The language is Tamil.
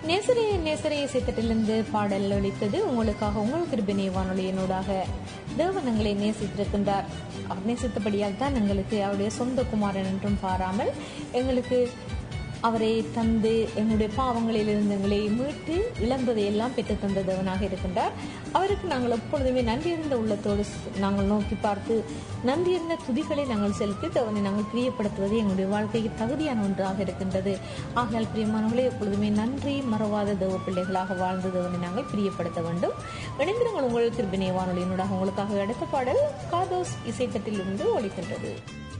நேசரே நேசரே இசைத்தட்டிலிருந்து பாடல் ஒலித்தது உங்களுக்காக உங்கள் கிருபினை வானொலியினூடாக தேவன் எங்களை நேசித்திருக்கின்றார் அவர் நேசித்தபடியால் தான் எங்களுக்கு அவருடைய சொந்த குமாரன் என்றும் பாராமல் எங்களுக்கு அவரை தந்து எங்களுடைய பாவங்களிலிருந்து எங்களை மீட்டு இழந்ததை எல்லாம் பெற்று தந்த தேவனாக இருக்கின்றார் அவருக்கு நாங்கள் எப்பொழுதுமே நன்றியிருந்த உள்ளத்தோடு நாங்கள் நோக்கி பார்த்து நன்றியிருந்த துதிகளை நாங்கள் செலுத்தி தேவனை நாங்கள் பிரியப்படுத்துவது எங்களுடைய வாழ்க்கைக்கு தகுதியான ஒன்றாக இருக்கின்றது ஆகையால் பிரியமானவர்களே எப்பொழுதுமே நன்றி மறவாத தேவ பிள்ளைகளாக வாழ்ந்த தேவனை நாங்கள் பிரியப்படுத்த வேண்டும் இணைந்திருங்கள் உங்கள் திருபினை வானொலியினூடாக உங்களுக்காக அடுத்த பாடல் காதோஸ் இசைத்தட்டிலிருந்து ஒழிக்கின்றது